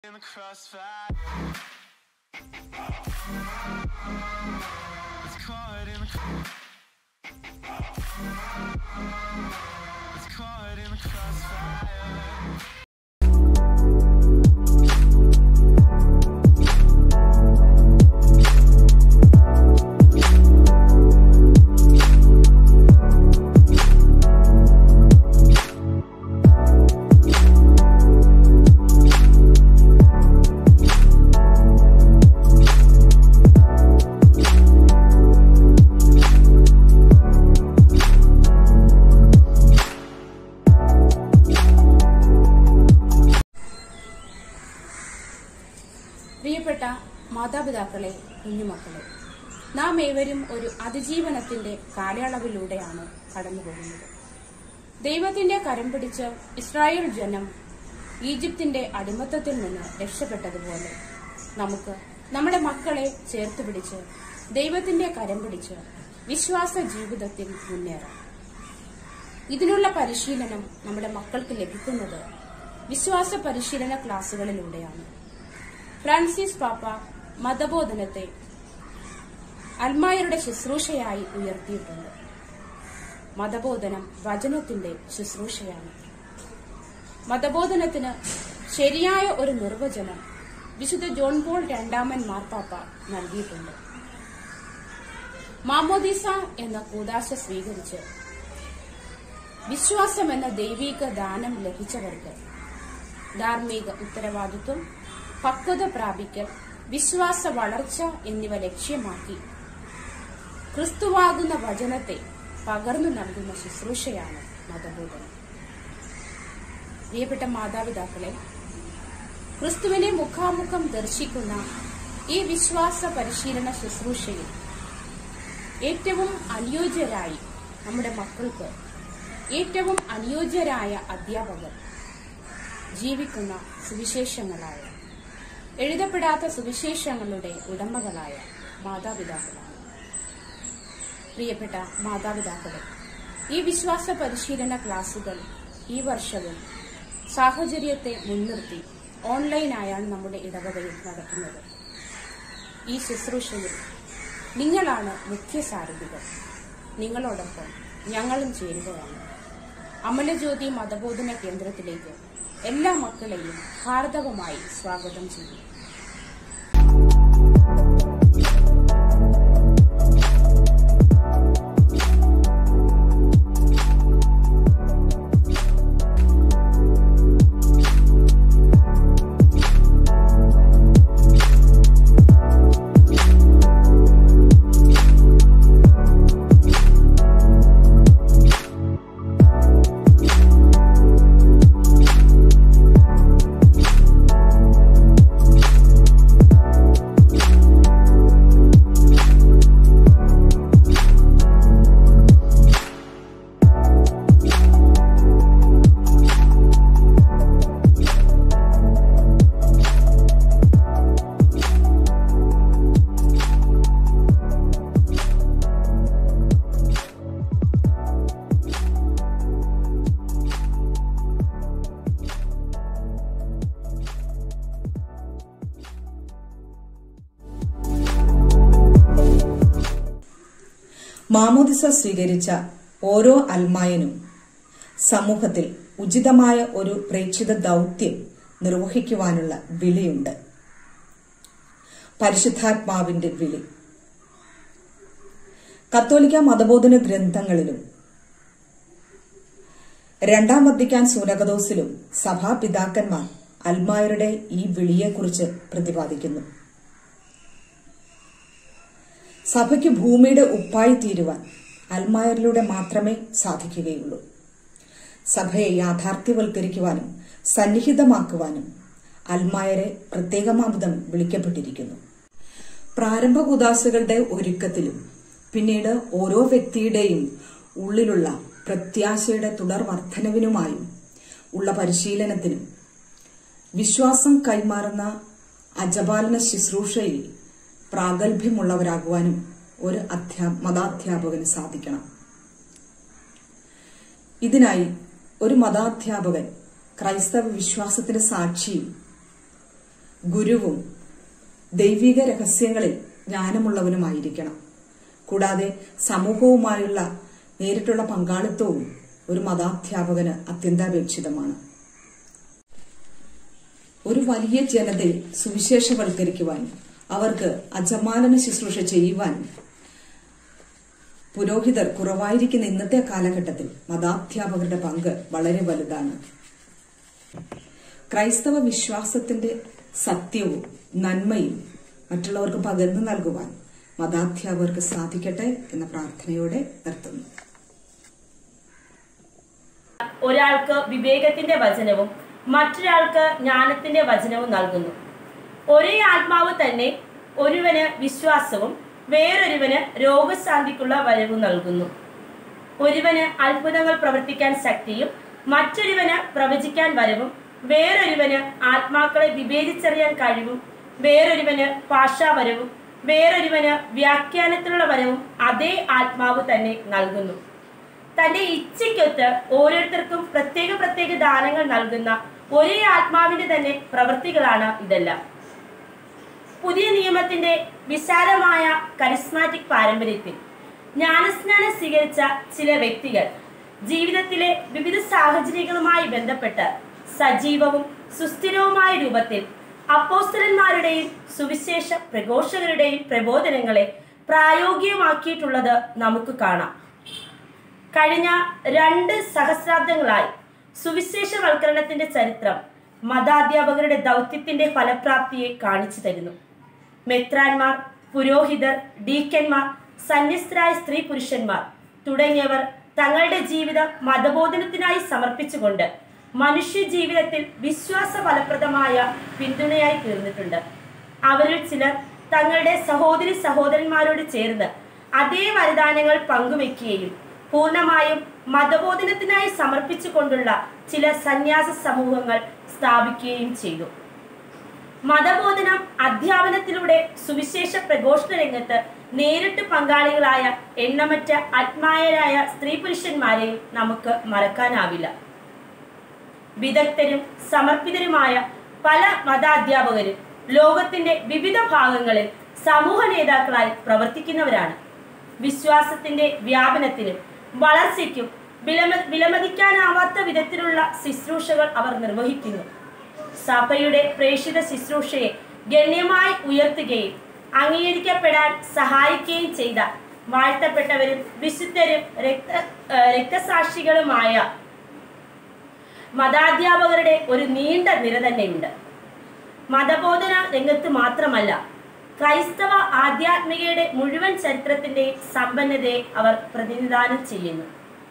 in the crossfire. It's caught in the cr- It's caught in the crossfire. പ്രിയപ്പെട്ട മാതാപിതാക്കളെ കുഞ്ഞുമക്കളെ നാം ഏവരും ഒരു അതിജീവനത്തിന്റെ കാലയളവിലൂടെയാണ് കടന്നുപോകുന്നത് ദൈവത്തിന്റെ കരം പിടിച്ച് ഇസ്രായേൽ ജനം ഈജിപ്തിന്റെ അടിമത്തത്തിൽ നിന്ന് രക്ഷപ്പെട്ടതുപോലെ നമുക്ക് നമ്മുടെ മക്കളെ ചേർത്ത് പിടിച്ച് ദൈവത്തിന്റെ കരം പിടിച്ച് വിശ്വാസ ജീവിതത്തിൽ മുന്നേറാം ഇതിനുള്ള പരിശീലനം നമ്മുടെ മക്കൾക്ക് ലഭിക്കുന്നത് വിശ്വാസ പരിശീലന ക്ലാസുകളിലൂടെയാണ് ഫ്രാൻസിസ് പാപ്പ മതബോധനത്തെ അൽമായരുടെ ശുശ്രൂഷയായി ഉയർത്തിയിട്ടുണ്ട് മതബോധനം വചനത്തിന്റെ ശുശ്രൂഷയാണ് മതബോധനത്തിന് ശരിയായ ഒരു നിർവചനം വിശുദ്ധ ജോൺ പോൾ രണ്ടാമൻ മാർപ്പാപ്പ നൽകിയിട്ടുണ്ട് മാമോദീസ എന്ന കൂതാശ സ്വീകരിച്ച് വിശ്വാസം എന്ന ദൈവിക ദാനം ലഭിച്ചവർക്ക് ധാർമ്മിക ഉത്തരവാദിത്വം പക്വത പ്രാപിക്കൽ വിശ്വാസ വളർച്ച എന്നിവ ലക്ഷ്യമാക്കി ക്രിസ്തുവാകുന്ന വചനത്തെ പകർന്നു നൽകുന്ന ശുശ്രൂഷയാണ് മതബോധനം പ്രിയപ്പെട്ട മാതാപിതാക്കളെ ക്രിസ്തുവിനെ മുഖാമുഖം ദർശിക്കുന്ന ഈ വിശ്വാസ പരിശീലന ശുശ്രൂഷയിൽ ഏറ്റവും അനുയോജ്യരായി നമ്മുടെ മക്കൾക്ക് ഏറ്റവും അനുയോജ്യരായ അധ്യാപകർ ജീവിക്കുന്ന സുവിശേഷങ്ങളായ എഴുതപ്പെടാത്ത സുവിശേഷങ്ങളുടെ ഉടമകളായ മാതാപിതാക്കളാണ് പ്രിയപ്പെട്ട മാതാപിതാക്കളെ ഈ വിശ്വാസ പരിശീലന ക്ലാസുകൾ ഈ വർഷവും സാഹചര്യത്തെ മുൻനിർത്തി ഓൺലൈനായാണ് നമ്മുടെ ഇടവകയിൽ നടത്തുന്നത് ഈ ശുശ്രൂഷയിൽ നിങ്ങളാണ് മുഖ്യ സാരഥികൾ നിങ്ങളോടൊപ്പം ഞങ്ങളും ചേരുകയാണ് അമലജ്യോതി മതബോധന കേന്ദ്രത്തിലേക്ക് എല്ലാ മക്കളെയും ഹാർദവമായി സ്വാഗതം ചെയ്യുന്നു മാമോദിസ സ്വീകരിച്ച ഓരോ അൽമായനും സമൂഹത്തിൽ ഉചിതമായ ഒരു പ്രേക്ഷിത ദൗത്യം നിർവഹിക്കുവാനുള്ള വിളിയുണ്ട് പരിശുദ്ധാത്മാവിന്റെ വിളി കത്തോലിക്ക മതബോധന ഗ്രന്ഥങ്ങളിലും രണ്ടാം വത്തിക്കാൻ സൂനകദോസിലും സഭാപിതാക്കന്മാർ അൽമായരുടെ ഈ വിളിയെക്കുറിച്ച് പ്രതിപാദിക്കുന്നു സഭയ്ക്ക് ഭൂമിയുടെ ഉപ്പായി തീരുവാൻ അൽമായരിലൂടെ മാത്രമേ സാധിക്കുകയുള്ളൂ സഭയെ യാഥാർത്ഥ്യവൽക്കരിക്കുവാനും സന്നിഹിതമാക്കുവാനും അൽമായരെ പ്രത്യേകമാവിധം വിളിക്കപ്പെട്ടിരിക്കുന്നു പ്രാരംഭ കുദാസുകളുടെ ഒരുക്കത്തിലും പിന്നീട് ഓരോ വ്യക്തിയുടെയും ഉള്ളിലുള്ള പ്രത്യാശയുടെ തുടർ വർധനവിനുമായും ഉള്ള പരിശീലനത്തിനും വിശ്വാസം കൈമാറുന്ന അജപാലന ശുശ്രൂഷയിൽ പ്രാഗൽഭ്യമുള്ളവരാകുവാനും ഒരു അധ്യാ മതാധ്യാപകന് സാധിക്കണം ഇതിനായി ഒരു മതാധ്യാപകൻ ക്രൈസ്തവ വിശ്വാസത്തിന്റെ സാക്ഷിയും ഗുരുവും ദൈവിക രഹസ്യങ്ങളിൽ ജ്ഞാനമുള്ളവനുമായിരിക്കണം കൂടാതെ സമൂഹവുമായുള്ള നേരിട്ടുള്ള പങ്കാളിത്തവും ഒരു മതാധ്യാപകന് അത്യന്താപേക്ഷിതമാണ് ഒരു വലിയ ജനതയെ സുവിശേഷവൽക്കരിക്കുവാൻ അവർക്ക് അജമാനന ശുശ്രൂഷ ചെയ്യുവാൻ പുരോഹിതർ കുറവായിരിക്കുന്ന ഇന്നത്തെ കാലഘട്ടത്തിൽ മതാധ്യാപകരുടെ പങ്ക് വളരെ വലുതാണ് ക്രൈസ്തവ വിശ്വാസത്തിന്റെ സത്യവും നന്മയും മറ്റുള്ളവർക്ക് പകർന്നു നൽകുവാൻ മതാധ്യാപകർക്ക് സാധിക്കട്ടെ എന്ന പ്രാർത്ഥനയോടെ നിർത്തുന്നു ഒരാൾക്ക് വിവേകത്തിന്റെ വചനവും മറ്റൊരാൾക്ക് ജ്ഞാനത്തിന്റെ വചനവും നൽകുന്നു ഒരേ ആത്മാവ് തന്നെ ഒരുവന് വിശ്വാസവും വേറൊരുവന് രോഗശാന്തിക്കുള്ള വരവും നൽകുന്നു ഒരുവന് അത്ഭുതങ്ങൾ പ്രവർത്തിക്കാൻ ശക്തിയും മറ്റൊരുവന് പ്രവചിക്കാൻ വരവും വേറൊരുവന് ആത്മാക്കളെ വിവേചിച്ചറിയാൻ കഴിവും വേറൊരുവന് ഭാഷാവരവും വേറൊരുവന് വ്യാഖ്യാനത്തിലുള്ള വരവും അതേ ആത്മാവ് തന്നെ നൽകുന്നു തന്റെ ഇച്ഛയ്ക്കൊത്ത് ഓരോരുത്തർക്കും പ്രത്യേക പ്രത്യേക ദാനങ്ങൾ നൽകുന്ന ഒരേ ആത്മാവിന്റെ തന്നെ പ്രവൃത്തികളാണ് ഇതെല്ലാം പുതിയ നിയമത്തിന്റെ വിശാലമായ കരിസ്മാറ്റിക് പാരമ്പര്യത്തിൽ ജ്ഞാനസ്നാനം സ്വീകരിച്ച ചില വ്യക്തികൾ ജീവിതത്തിലെ വിവിധ സാഹചര്യങ്ങളുമായി ബന്ധപ്പെട്ട് സജീവവും സുസ്ഥിരവുമായ രൂപത്തിൽ അപ്പോസ്തലന്മാരുടെയും സുവിശേഷ പ്രഘോഷകരുടെയും പ്രബോധനങ്ങളെ പ്രായോഗികമാക്കിയിട്ടുള്ളത് നമുക്ക് കാണാം കഴിഞ്ഞ രണ്ട് സഹസ്രാബ്ദങ്ങളായി സുവിശേഷവൽക്കരണത്തിന്റെ ചരിത്രം മതാധ്യാപകരുടെ ദൗത്യത്തിന്റെ ഫലപ്രാപ്തിയെ കാണിച്ചു തരുന്നു മെത്രാന്മാർ പുരോഹിതർ ഡീക്കന്മാർ സന്യസ്തരായ സ്ത്രീ പുരുഷന്മാർ തുടങ്ങിയവർ തങ്ങളുടെ ജീവിതം മതബോധനത്തിനായി സമർപ്പിച്ചുകൊണ്ട് മനുഷ്യ ജീവിതത്തിൽ വിശ്വാസ ഫലപ്രദമായ പിന്തുണയായി തീർന്നിട്ടുണ്ട് അവരിൽ ചിലർ തങ്ങളുടെ സഹോദരി സഹോദരന്മാരോട് ചേർന്ന് അതേ വരദാനങ്ങൾ പങ്കുവെക്കുകയും പൂർണ്ണമായും മതബോധനത്തിനായി സമർപ്പിച്ചുകൊണ്ടുള്ള ചില സന്യാസ സമൂഹങ്ങൾ സ്ഥാപിക്കുകയും ചെയ്തു മതബോധനം അധ്യാപനത്തിലൂടെ സുവിശേഷ പ്രഘോഷണ രംഗത്ത് നേരിട്ട് പങ്കാളികളായ എണ്ണമറ്റ ആത്മായരായ സ്ത്രീ പുരുഷന്മാരെയും നമുക്ക് മറക്കാനാവില്ല വിദഗ്ധരും സമർപ്പിതരുമായ പല മതാധ്യാപകരും ലോകത്തിന്റെ വിവിധ ഭാഗങ്ങളിൽ സമൂഹ നേതാക്കളായി പ്രവർത്തിക്കുന്നവരാണ് വിശ്വാസത്തിന്റെ വ്യാപനത്തിനും വളർച്ചയ്ക്കും വിലമ വിലമതിക്കാനാവാത്ത വിധത്തിലുള്ള ശുശ്രൂഷകൾ അവർ നിർവഹിക്കുന്നു സഭയുടെ പ്രേക്ഷിത ശുശ്രൂഷയെ ഗണ്യമായി ഉയർത്തുകയും അംഗീകരിക്കപ്പെടാൻ സഹായിക്കുകയും ചെയ്ത വാഴ്ത്തപ്പെട്ടവരും വിശുദ്ധരും രക്ത ഏഹ് രക്തസാക്ഷികളുമായ മതാധ്യാപകരുടെ ഒരു നീണ്ട നിര തന്നെയുണ്ട് മതബോധന രംഗത്ത് മാത്രമല്ല ക്രൈസ്തവ ആധ്യാത്മികയുടെ മുഴുവൻ ചരിത്രത്തിന്റെ സമ്പന്നതയെ അവർ പ്രതിനിധാനം ചെയ്യുന്നു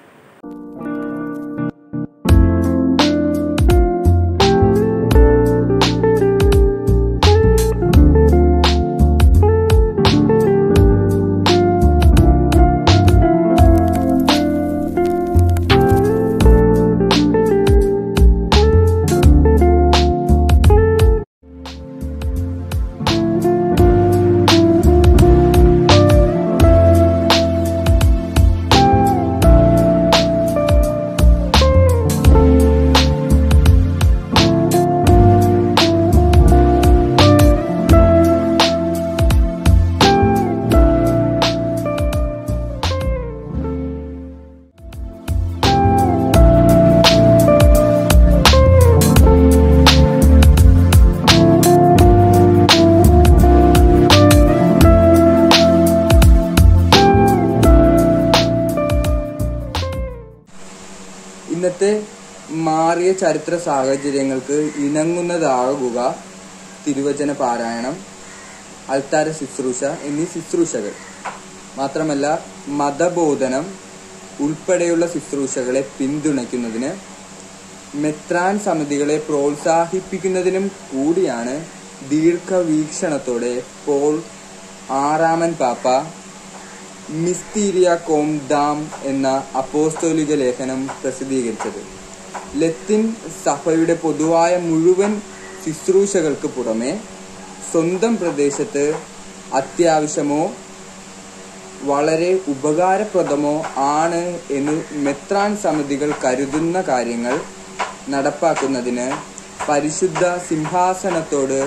ഇന്നത്തെ മാറിയ ചരിത്ര സാഹചര്യങ്ങൾക്ക് ഇണങ്ങുന്നതാകുക തിരുവചന പാരായണം അൽത്താര ശുശ്രൂഷ എന്നീ ശുശ്രൂഷകൾ മാത്രമല്ല മതബോധനം ഉൾപ്പെടെയുള്ള ശുശ്രൂഷകളെ പിന്തുണയ്ക്കുന്നതിന് മെത്രാൻ സമിതികളെ പ്രോത്സാഹിപ്പിക്കുന്നതിനും കൂടിയാണ് ദീർഘവീക്ഷണത്തോടെ പോൾ ആറാമൻ പാപ്പ മിസ്തീരിയ കോം ഡാം എന്ന അപ്പോസ്തോലിക ലേഖനം പ്രസിദ്ധീകരിച്ചത് ലത്തിൻ സഭയുടെ പൊതുവായ മുഴുവൻ ശുശ്രൂഷകൾക്ക് പുറമെ സ്വന്തം പ്രദേശത്ത് അത്യാവശ്യമോ വളരെ ഉപകാരപ്രദമോ ആണ് എന്ന് മെത്രാൻ സമിതികൾ കരുതുന്ന കാര്യങ്ങൾ നടപ്പാക്കുന്നതിന് പരിശുദ്ധ സിംഹാസനത്തോട്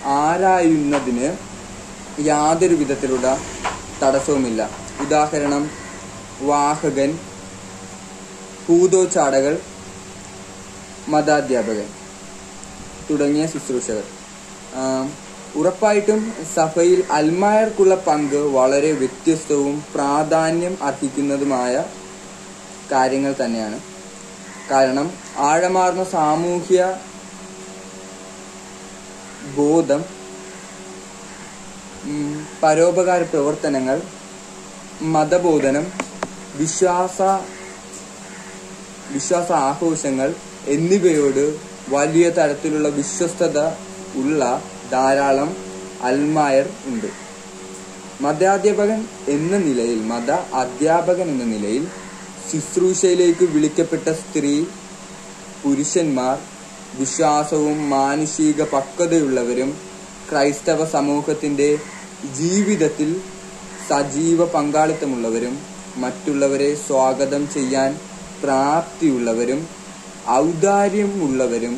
ആരായുന്നതിന് യാതൊരു വിധത്തിലുള്ള തടസ്സവുമില്ല ഉദാഹരണം വാഹകൻ ഭൂതോച്ചാടകൾ മതാധ്യാപകൻ തുടങ്ങിയ ശുശ്രൂഷകൾ ആം, ഉറപ്പായിട്ടും സഭയിൽ അൽമായർക്കുള്ള പങ്ക് വളരെ വ്യത്യസ്തവും പ്രാധാന്യം അർഹിക്കുന്നതുമായ കാര്യങ്ങൾ തന്നെയാണ് കാരണം ആഴമാർന്ന സാമൂഹ്യ ബോധം ഉം, പരോപകാര പ്രവർത്തനങ്ങൾ മതബോധനം വിശ്വാസ വിശ്വാസ ആഘോഷങ്ങൾ എന്നിവയോട് വലിയ തരത്തിലുള്ള വിശ്വസ്തത ഉള്ള ധാരാളം അൽമായർ ഉണ്ട് മതാധ്യാപകൻ എന്ന നിലയിൽ മത അധ്യാപകൻ എന്ന നിലയിൽ ശുശ്രൂഷയിലേക്ക് വിളിക്കപ്പെട്ട സ്ത്രീ പുരുഷന്മാർ വിശ്വാസവും മാനുഷിക പക്വതയുള്ളവരും ക്രൈസ്തവ സമൂഹത്തിന്റെ ജീവിതത്തിൽ സജീവ പങ്കാളിത്തമുള്ളവരും മറ്റുള്ളവരെ സ്വാഗതം ചെയ്യാൻ പ്രാപ്തിയുള്ളവരും ഔദാര്യമുള്ളവരും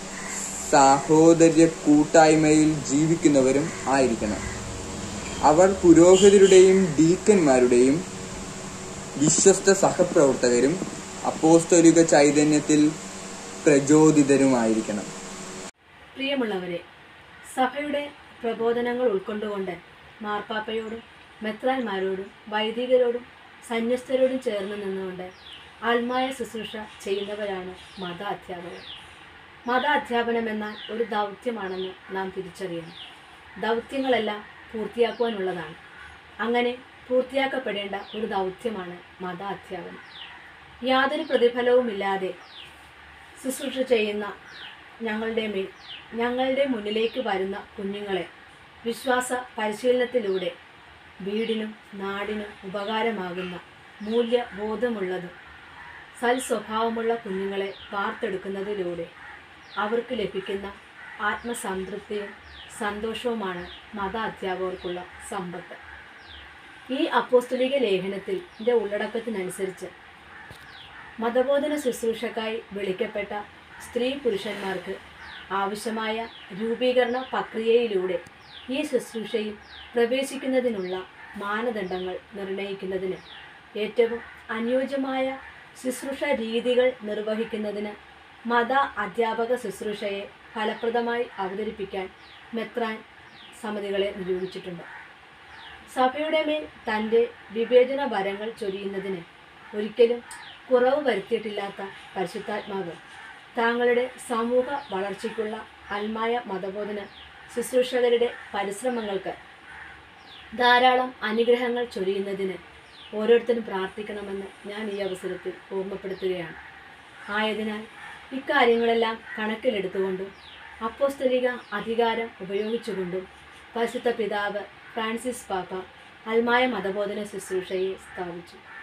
സാഹോദര്യ കൂട്ടായ്മയിൽ ജീവിക്കുന്നവരും ആയിരിക്കണം അവർ പുരോഹിതരുടെയും ഡീക്കന്മാരുടെയും വിശ്വസ്ത സഹപ്രവർത്തകരും അപ്പോസ്തോലിക ചൈതന്യത്തിൽ പ്രചോദിതരുമായിരിക്കണം പ്രിയമുള്ളവരെ സഭയുടെ പ്രബോധനങ്ങൾ ഉൾക്കൊണ്ടുകൊണ്ട് മാർപ്പാപ്പയോടും മെത്രാന്മാരോടും വൈദികരോടും സന്യസ്തരോടും ചേർന്ന് നിന്നുകൊണ്ട് ആത്മായ ശുശ്രൂഷ ചെയ്യുന്നവരാണ് മത അധ്യാപകർ മത അധ്യാപനം എന്നാൽ ഒരു ദൗത്യമാണെന്ന് നാം തിരിച്ചറിയണം ദൗത്യങ്ങളെല്ലാം പൂർത്തിയാക്കുവാനുള്ളതാണ് അങ്ങനെ പൂർത്തിയാക്കപ്പെടേണ്ട ഒരു ദൗത്യമാണ് മത അധ്യാപനം യാതൊരു പ്രതിഫലവുമില്ലാതെ ശുശ്രൂഷ ചെയ്യുന്ന ഞങ്ങളുടെ മേൽ ഞങ്ങളുടെ മുന്നിലേക്ക് വരുന്ന കുഞ്ഞുങ്ങളെ വിശ്വാസ പരിശീലനത്തിലൂടെ വീടിനും നാടിനും ഉപകാരമാകുന്ന മൂല്യബോധമുള്ളതും സൽ സ്വഭാവമുള്ള കുഞ്ഞുങ്ങളെ വാർത്തെടുക്കുന്നതിലൂടെ അവർക്ക് ലഭിക്കുന്ന ആത്മസംതൃപ്തിയും സന്തോഷവുമാണ് മത അധ്യാപകർക്കുള്ള സമ്പത്ത് ഈ അപ്പോസ്തലിക ലേഖനത്തിൽ ഇതിൻ്റെ ഉള്ളടക്കത്തിനനുസരിച്ച് മതബോധന ശുശ്രൂഷക്കായി വിളിക്കപ്പെട്ട സ്ത്രീ പുരുഷന്മാർക്ക് ആവശ്യമായ രൂപീകരണ പ്രക്രിയയിലൂടെ ഈ ശുശ്രൂഷയിൽ പ്രവേശിക്കുന്നതിനുള്ള മാനദണ്ഡങ്ങൾ നിർണ്ണയിക്കുന്നതിന് ഏറ്റവും അനുയോജ്യമായ ശുശ്രൂഷ രീതികൾ നിർവഹിക്കുന്നതിന് മത അധ്യാപക ശുശ്രൂഷയെ ഫലപ്രദമായി അവതരിപ്പിക്കാൻ മെത്രാൻ സമിതികളെ നിയോഗിച്ചിട്ടുണ്ട് സഭയുടെ മേൽ തൻ്റെ വിവേചന വരങ്ങൾ ചൊരിയുന്നതിന് ഒരിക്കലും കുറവ് വരുത്തിയിട്ടില്ലാത്ത പരിശുദ്ധാത്മാവ് താങ്കളുടെ സമൂഹ വളർച്ചയ്ക്കുള്ള അൽമായ മതബോധന ശുശ്രൂഷകരുടെ പരിശ്രമങ്ങൾക്ക് ധാരാളം അനുഗ്രഹങ്ങൾ ചൊരിയുന്നതിന് ഓരോരുത്തരും പ്രാർത്ഥിക്കണമെന്ന് ഞാൻ ഈ അവസരത്തിൽ ഓർമ്മപ്പെടുത്തുകയാണ് ആയതിനാൽ ഇക്കാര്യങ്ങളെല്ലാം കണക്കിലെടുത്തുകൊണ്ടും അപ്പോസ്തലിക അധികാരം ഉപയോഗിച്ചുകൊണ്ടും പരിശുദ്ധ പിതാവ് ഫ്രാൻസിസ് പാപ്പ അൽമായ മതബോധന ശുശ്രൂഷയെ സ്ഥാപിച്ചു